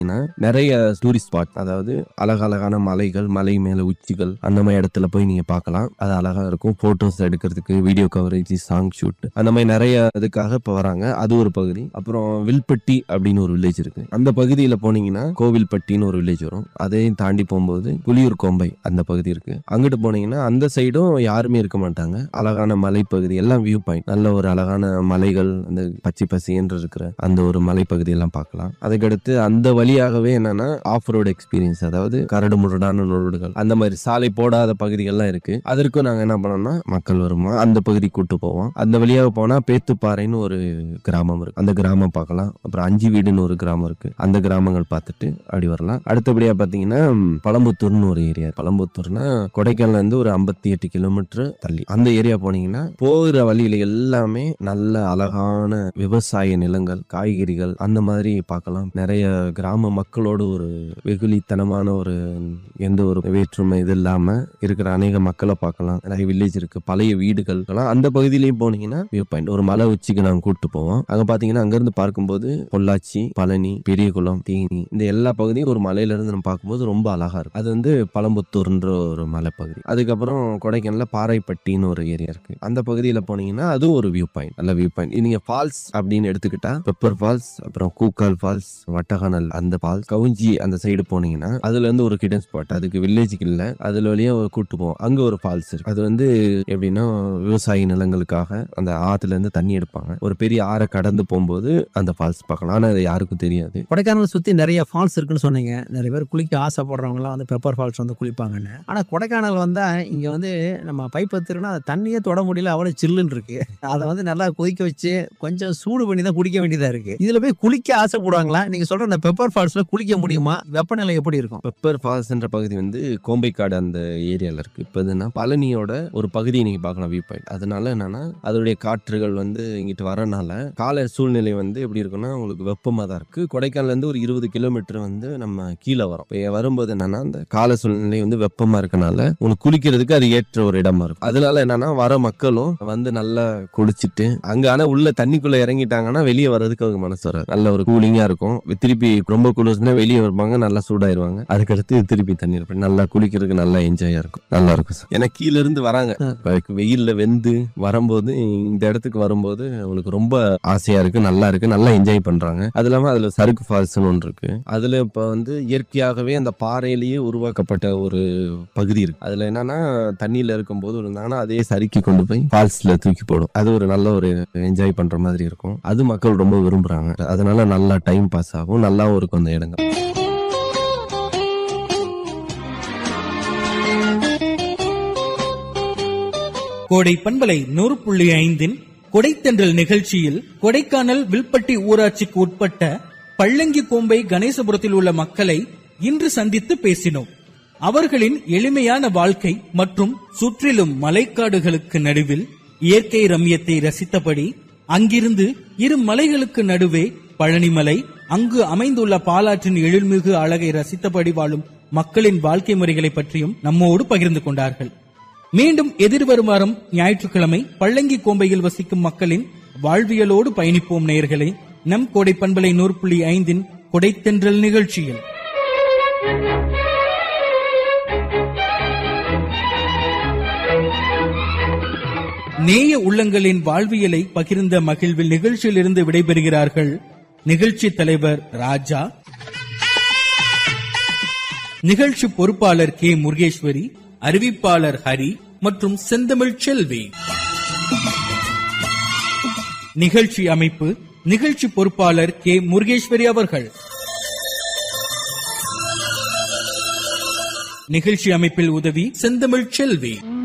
போனீங்கன்னா நிறைய tourist spot அதாவது அழகழகான மலைகள் மலை மேல உச்சிகள் அந்த மாதிரி இடத்துல போய் நீங்க பார்க்கலாம் அது அழகா இருக்கும் போட்டோஸ் எடுக்கிறதுக்கு வீடியோ கவரேஜ் சாங் ஷூட் அந்த மாதிரி நிறைய இதுக்காக இப்போ வராங்க அது ஒரு பகுதி அப்புறம் வில்பட்டி அப்படின்னு ஒரு வில்லேஜ் இருக்கு அந்த பகுதியில போனீங்கன்னா கோவில்பட்டின்னு ஒரு வில்லேஜ் வரும் அதையும் தாண்டி போகும்போது புலியூர் கோம்பை அந்த பகுதி இருக்கு அங்கிட்டு போனீங்கன்னா அந்த சைடும் யாருமே இருக்க மாட்டாங்க அழகான மலைப்பகுதி எல்லாம் வியூ பாயிண்ட் நல்ல ஒரு அழகான மலைகள் அந்த பச்சை பசின்னு இருக்கிற அந்த ஒரு மலைப்பகுதி எல்லாம் பார்க்கலாம் அதுக்கடுத்து அந்த வழியாகவே என்னன்னா ஆஃப் ரோடு எக்ஸ்பீரியன்ஸ் அதாவது கரடு முரடான ரோடுகள் அந்த மாதிரி சாலை போடாத பகுதிகள்லாம் இருக்கு அதற்கும் நாங்க என்ன பண்ணோம்னா மக்கள் வருமா அந்த பகுதி கூட்டு போவோம் அந்த வழியாக போனா பேத்துப்பாறைன்னு ஒரு கிராமம் இருக்கு அந்த கிராமம் பார்க்கலாம் அப்புறம் அஞ்சு வீடுன்னு ஒரு கிராமம் இருக்கு அந்த கிராமங்கள் பார்த்துட்டு அப்படி வரலாம் அடுத்தபடியா பாத்தீங்கன்னா ம், பழம்புத்தூர்னு ஒரு ஏரியா பழம்புத்தூர்னா கொடைக்கானல்ல இருந்து ஒரு ஐம்பத்தி எட்டு கிலோமீட்டர் தள்ளி அந்த ஏரியா போனீங்கன்னா போகிற வழியில எல்லாமே நல்ல அழகான விவசாய நிலங்கள் காய்கறிகள் அந்த மாதிரி பார்க்கலாம் நிறைய கிராம மக்களோட ஒரு வெகுளித்தனமான ஒரு எந்த ஒரு வேற்றுமை இது இல்லாம இருக்கிற அநேக மக்களை பார்க்கலாம் நிறைய வில்லேஜ் இருக்கு பழைய வீடுகள் எல்லாம் அந்த பகுதியிலையும் போனீங்கன்னா வியூ பாயிண்ட் ஒரு மலை உச்சிக்கு நாங்க கூட்டு போவோம் அங்க பாத்தீங்கன்னா அங்க இருந்து பார்க்கும்போது பொள்ளாச்சி பழனி பெரியகுளம் தேனி இந்த எல்லா பகுதியும் ஒரு மலையில இருந்து நம்ம பார்க்கும்போது ரொம்ப அழகா இருக்கும் அது வந்து பழம்புத்தூர்ன்ற ஒரு மலைப்பகுதி அதுக்கப்புறம் கொடைக்கானல்ல பாறைப்பட்டின்னு ஒரு ஏரியா இருக்கு அந்த பகுதியில போனீங்கன்னா அதுவும் ஒரு வியூ பாயிண்ட் நல்ல வியூ பாயிண்ட் நீங்க ஃபால்ஸ் அப்படின்னு எடுத்துக்கிட்டா பெப்பர் ஃபால்ஸ் அப்புறம் கூக்கால் ஃபால்ஸ் வட்டகானல் அந்த ஃபால்ஸ் கவுஞ்சி அந்த சைடு போனீங்கன்னா அதுல இருந்து ஒரு கிடன் ஸ்பாட் அதுக்கு வில்லேஜுக்கு இல்ல அதுல வழியா ஒரு கூட்டு போவோம் அங்க ஒரு ஃபால்ஸ் இருக்கு அது வந்து எப்படின்னா விவசாய நிலங்களுக்காக அந்த ஆத்துல இருந்து தண்ணி எடுப்பாங்க ஒரு பெரிய ஆறை கடந்து போகும்போது அந்த ஃபால்ஸ் பார்க்கலாம் ஆனா அது யாருக்கும் தெரியாது கொடைக்கானல் சுற்றி நிறைய ஃபால்ஸ் இருக்குன்னு சொன்னீங்க நிறைய பேர் குளிக்க ஆசைப்படுறவங்கலாம் வந்து பெப்பர் ஃபால்ஸ் வந்து குளிப்பாங்கன்னு ஆனால் கொடைக்கானல் வந்தால் இங்கே வந்து நம்ம பைப் எடுத்துருன்னா அந்த தண்ணியே தொட முடியல அவ்வளோ சில்லுன்னு இருக்கு அதை வந்து நல்லா கொதிக்க வச்சு கொஞ்சம் சூடு பண்ணி தான் குடிக்க வேண்டியதாக இருக்கு இதில் போய் குளிக்க ஆசைப்படுவாங்களா நீங்கள் சொல்கிற அந்த பெப்பர் ஃபால்ஸில் குளிக்க முடியுமா வெப்பநிலை எப்படி இருக்கும் பெப்பர் ஃபால்ஸ்ன்ற பகுதி வந்து கோம்பைக்காடு அந்த ஏரியால இருக்கு இப்போ இதுனா பழனியோட ஒரு பகுதியை நீங்க பார்க்கலாம் வியூ பாயிண்ட் அதனால என்னன்னா அதோடைய காற்றுகள் வந்து இங்கிட்டு வரனால கால சூழ்நிலை வந்து எப்படி இருக்குன்னா உங்களுக்கு வெப்பமா தான் இருக்கு கொடைக்கானல்ல இருந்து ஒரு இருபது கிலோமீட்டர் வந்து நம்ம கீழே வரோம் இப்போ வரும்போது என்னன்னா அந்த கால சூழ்நிலை வந்து வெப்பமா இருக்கனால உங்களுக்கு குளிக்கிறதுக்கு அது ஏற்ற ஒரு இடமா இருக்கும் அதனால என்னன்னா வர மக்களும் வந்து நல்லா குளிச்சுட்டு அங்க ஆனா உள்ள தண்ணிக்குள்ள இறங்கிட்டாங்கன்னா வெளியே வர்றதுக்கு அவங்க மனசு வராது நல்ல ஒரு கூலிங்கா இருக்கும் திருப்பி ரொம்ப குளிர்னா வெளியே வருவாங்க நல்லா சூடாயிருவாங்க அதுக்கடுத்து திருப்பி தண்ணி இருப்பேன் நல்லா குளிக்கிறதுக்கு நல்லா என்ஜாயா இருக்கும் நல்லா இருக்கும் சார் ஏன்னா கீழ இருந்து வராங்க இப்ப வெயில்ல வெந்து வரும்போது இந்த இடத்துக்கு வரும்போது அவங்களுக்கு ரொம்ப ஆசையா இருக்கு நல்லா இருக்கு நல்லா என்ஜாய் பண்றாங்க அது இல்லாம அதுல சறுக்கு ஃபால்ஸ்னு ஒன்று இருக்கு அதுல இப்ப வந்து இயற்கையாகவே அந்த பாறையிலேயே உருவாக்கப்பட்ட ஒரு பகுதி இருக்கு அதுல என்னன்னா தண்ணியில இருக்கும்போது இருந்தாங்கன்னா அதே சறுக்கி கொண்டு போய் ஃபால்ஸ்ல தூக்கி போடும் அது ஒரு நல்ல ஒரு என்ஜாய் பண்ற மாதிரி இருக்கும் அது மக்கள் ரொம்ப விரும்புறாங்க அதனால நல்லா டைம் பாஸ் ஆகும் நல்லாவும் இருக்கும் அந்த இடங்கள் கோடை பண்பலை நூறு புள்ளி ஐந்தின் கொடைத்தென்றல் நிகழ்ச்சியில் கொடைக்கானல் வில்பட்டி ஊராட்சிக்கு உட்பட்ட பள்ளங்கி கோம்பை கணேசபுரத்தில் உள்ள மக்களை இன்று சந்தித்து பேசினோம் அவர்களின் எளிமையான வாழ்க்கை மற்றும் சுற்றிலும் மலைக்காடுகளுக்கு நடுவில் இயற்கை ரம்யத்தை ரசித்தபடி அங்கிருந்து இரு மலைகளுக்கு நடுவே பழனிமலை அங்கு அமைந்துள்ள பாலாற்றின் எழில்மிகு அழகை ரசித்தபடி வாழும் மக்களின் வாழ்க்கை முறைகளை பற்றியும் நம்மோடு பகிர்ந்து கொண்டார்கள் மீண்டும் எதிர்வரும் வாரம் ஞாயிற்றுக்கிழமை பள்ளங்கி கோம்பையில் வசிக்கும் மக்களின் வாழ்வியலோடு பயணிப்போம் நேயர்களே நம் கோடை பண்பலை நூறு புள்ளி ஐந்தின் கொடைத்தென்றல் நிகழ்ச்சியில் நேய உள்ளங்களின் வாழ்வியலை பகிர்ந்த மகிழ்வில் நிகழ்ச்சியிலிருந்து விடைபெறுகிறார்கள் நிகழ்ச்சி தலைவர் ராஜா நிகழ்ச்சி பொறுப்பாளர் கே முருகேஸ்வரி அறிவிப்பாளர் ஹரி மற்றும் செந்தமிழ் செல்வி நிகழ்ச்சி அமைப்பு நிகழ்ச்சி பொறுப்பாளர் கே முருகேஸ்வரி அவர்கள் நிகழ்ச்சி அமைப்பில் உதவி செந்தமிழ் செல்வி